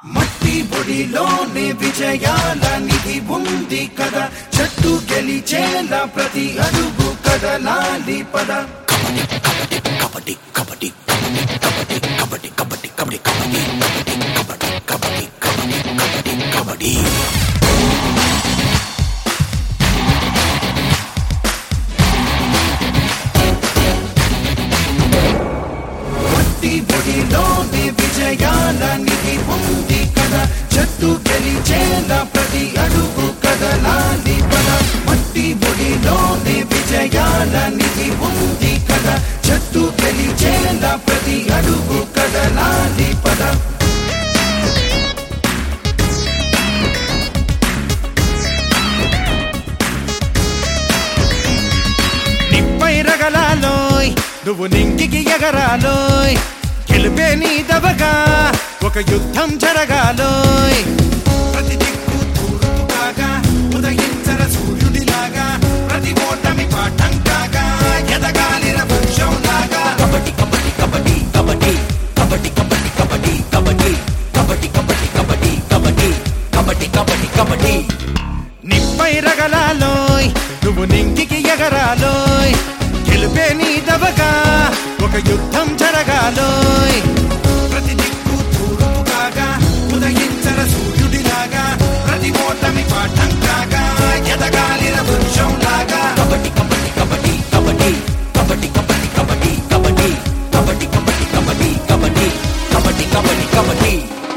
మట్టి బొడిలోనే విజయాల నిధి ఉంది కదా చెట్టు గెలిచేలా ప్రతి అడుగు కదలాలి పద కబడ్డీ కబడ్డీ కబడ్డీ కబడ్డీ కబడ్డీ కబడ్డీ కబడ్డీ కబడ్డీ కబడ్డీ కబడ్డీ కబడ్డీ కబడ్డీ మట్టి బొడిలోనే విజయాల నిధి ఉంది కదా చెట్టు గెలిచేలా ప్రతి అడుగు కదలాలి పద మట్టి బొడిలోనే విజయాల నిధి ఉంది కదా చెట్టు గెలిచేలా ప్రతి అడుగు కదలాలి పద నిప్పై రగలాలోయ్ నువ్వు నింగికి ఎగరాలోయ్ గెలిపే నీ దవగా ఒక యుద్ధం జరగాలోయ్ ప్రతి దిక్కు తూర్పు కాగా ఉదయించర సూర్యుడిలాగా ప్రతి ఓటమి పాఠం కాగా ఎదగాలిర వృక్షం లాగా కబడ్డీ కబడ్డీ కబడ్డీ కబడ్డీ కబడ్డీ కబడ్డీ కబడ్డీ కబడ్డీ కబడ్డీ కబడ్డీ కబడ్డీ కబడ్డీ కబడ్డీ కబడ్డీ కబడ్డీ నిప్పై రగలాలోయ్ నువ్వు నింగికి ఎగరాలోయ్ గెలిపే నీ దవగా ఒక యుద్ధం జరగాలోయ్ ప్రతి దిక్కు తూర్పు కాగా ఉదయించర సూర్యుడిలాగా ప్రతి ఓటమి పాఠం కాగా ఎదగాలిన వృక్షం లాగా కబడ్డీ కబడ్డీ కబడ్డీ కబడ్డీ కబడ్డీ కబడ్డీ కబడ్డీ కబడ్డీ కబడ్డీ కబడ్డీ కబడ్డీ కబడ్డీ కబడ్డీ కబడ్డీ కబడ్డీ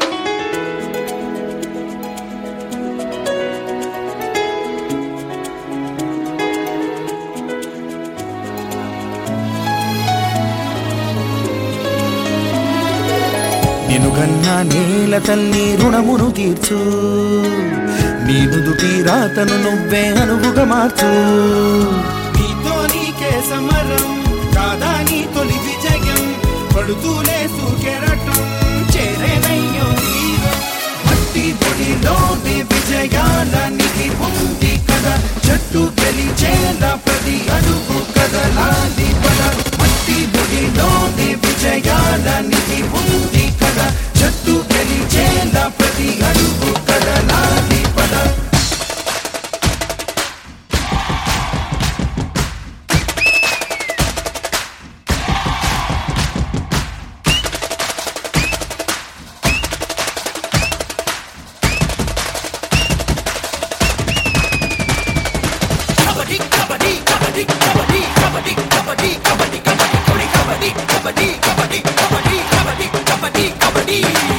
నేను గన్నా నేల తల్లి రుణమును తీర్చు నీ నుదుటి రాతను నువ్వే అనువుగా మార్చు నీతో నీకే సమరం కాదా నీ తొలి విజయం పడుతూలే సూకెరటం చేరేనయ్యో తీరం మట్టి పొడిలోనే విజయాల నిధి ఉంది కదా చెట్టు గెలిచేలా ప్రతి అడుగు కదలాలి పద మట్టి పొడిలోనే విజయాల నిధి ఉంది కదా చెట్టు గెలిచేలా ప్రతి అడుగు కదలాలి పద కబడ్డీ కబడ్డీ కబడ్డీ కబడ్డీ కబడ్డీ కబడ్డీ కబడ్డీ కబడ్డీ కబడ్డీ కబడ్డీ కబడ్డీ కబడ్డీ కబడ్డీ కబడ్డీ కబడ్డీ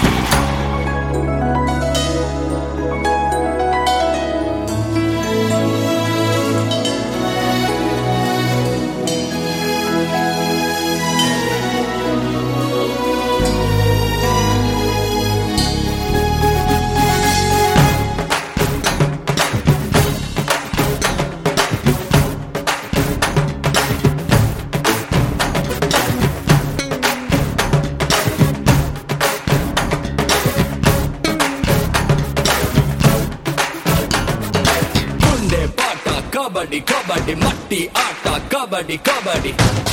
గుండె పాట కబడ్డీ కబడ్డీ మట్టి ఆట కబడ్డీ కబడ్డీ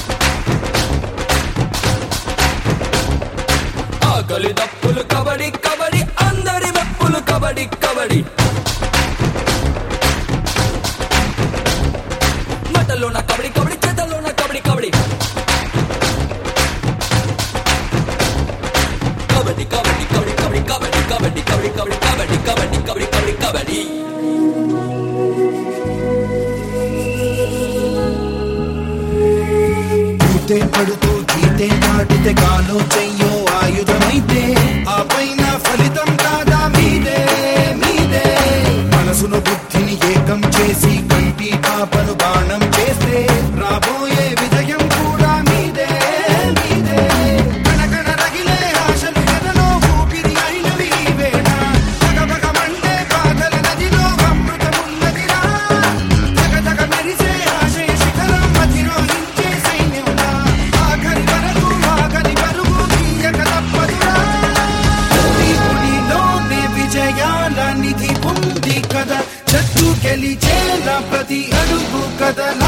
ఆకలి దప్పులు కబడ్డీ కబడ్డీ అందరి మెప్పులు కబడ్డీ కబడ్డీ మటలోన కబడ్డీ కబడ్డీ చేతల్లోన కబడ్డీ కబడ్డీ కబడ్డీ కబడ్డీ కబడ్డీ కబడ్డీ కబడ్డీ కబడ్డీ కబడ్డీ కబడ్డీ కబడ్డీ కబడ్డీ కబడ్డీ కబడ్డీ పూతే పడుతూ గీతే దాటితే కాలో చెయ్యో ఆయుధమైతే ఆ పైన ఫలితం కాదా మీదే మీదే మనసును బుద్ధిని ఏకం చేసి కంటి పాపను బాణం చేస్తే రాబోయే విజయం కూడా మీదే మీదే కణకణ రగిలే ఆశలు ఎదలో ఊపిరి అయినవి వేడా భగభగ మండే పాగల నదిలో అమృతమున్నదిరా జగజగ మెరిసే ఆశయ శిఖరం అధిరోహించే సైన్యంలా ఆఖరి వరకు ఆఖరి పరుగు తీయక తప్పదురా దేవుడిలోనే విజయాల నిధి ఉంది కదా చెట్టు గెలిచేలా ప్రతి అడుగు కదల